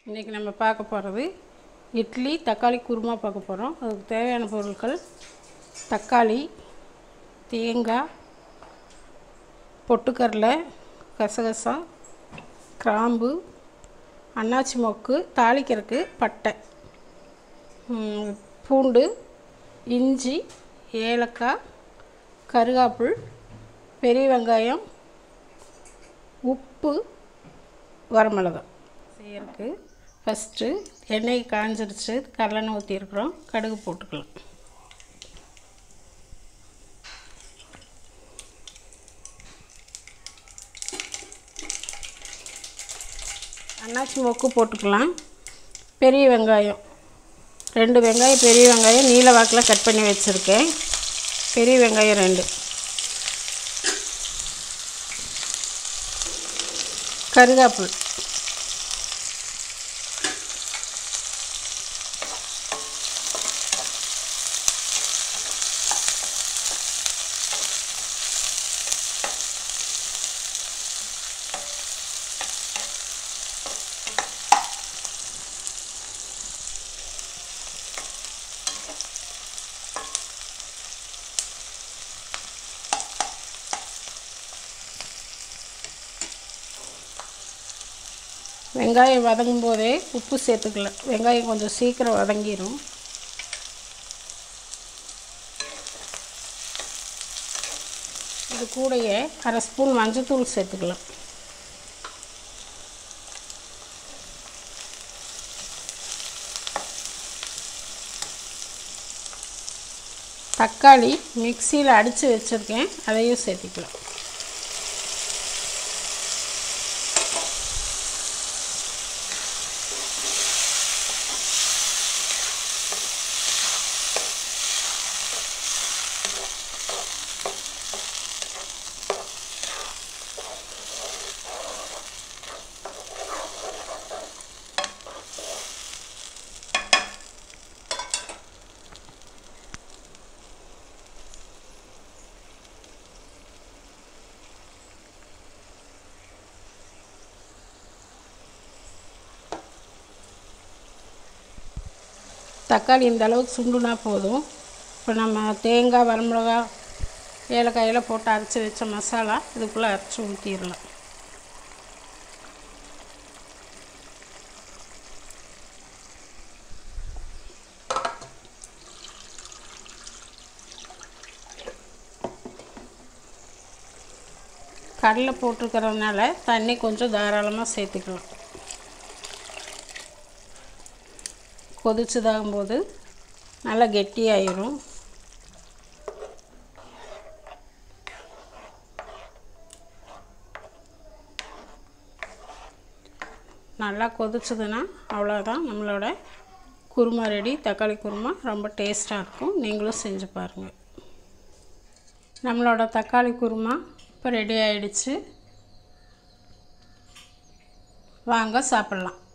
இன்றைக்கி நம்ம பார்க்க போகிறது இட்லி தக்காளி குருமா பார்க்க போகிறோம் அதுக்கு தேவையான பொருட்கள் தக்காளி தேங்காய் பொட்டுக்கடலை கசகசா கிராம்பு அன்னாச்சி மொக்கு தாளிக்கிறதுக்கு பட்டை ம், பூண்டு இஞ்சி ஏலக்காய் கருகாப்புள் பெரிய வெங்காயம் உப்பு வரமிளகா செய்யறதுக்கு ஃபஸ்ட்டு எண்ணெய் காஞ்சிருச்சு கடலெண்ணெய் ஊற்றிருக்குறோம் கடுகு போட்டுக்கலாம் அன்னாச்சி மொக்கு போட்டுக்கலாம் பெரிய வெங்காயம் ரெண்டு வெங்காயம் பெரிய வெங்காயம் நீல வாக்கில் கட் பண்ணி வச்சுருக்கேன் பெரிய வெங்காயம் ரெண்டு கருகாப்பில் வெங்காயம் வதங்கும் போதே உப்பு சேர்த்துக்கலாம் வெங்காயம் கொஞ்சம் சீக்கிரம் வதங்கிடும் இது கூடயே அரை ஸ்பூன் மஞ்சத்தூள் சேர்த்துக்கலாம் தக்காளி மிக்சியில் அடித்து வச்சுருக்கேன் அதையும் சேர்த்துக்கலாம் தக்காளி இந்த அளவுக்கு சுண்டுனா போதும் இப்போ நம்ம தேங்காய் வரமிளகா ஏலக்காயெல்லாம் போட்டு அரைச்சி வச்ச மசாலா இதுக்குள்ளே அரைச்சி ஊற்றிடலாம் கடலை போட்டிருக்கிறதுனால தண்ணி கொஞ்சம் தாராளமாக சேர்த்துக்கலாம் கொதிச்சதாகும்போது நல்லா கெட்டியாயிரும் நல்லா கொதிச்சதுன்னா அவ்வளோதான் நம்மளோட குருமா ரெடி தக்காளி குருமா ரொம்ப டேஸ்ட்டாக இருக்கும் நீங்களும் செஞ்சு பாருங்கள் நம்மளோட தக்காளி குருமா இப்போ ரெடி ஆயிடுச்சு வாங்க சாப்பிட்லாம்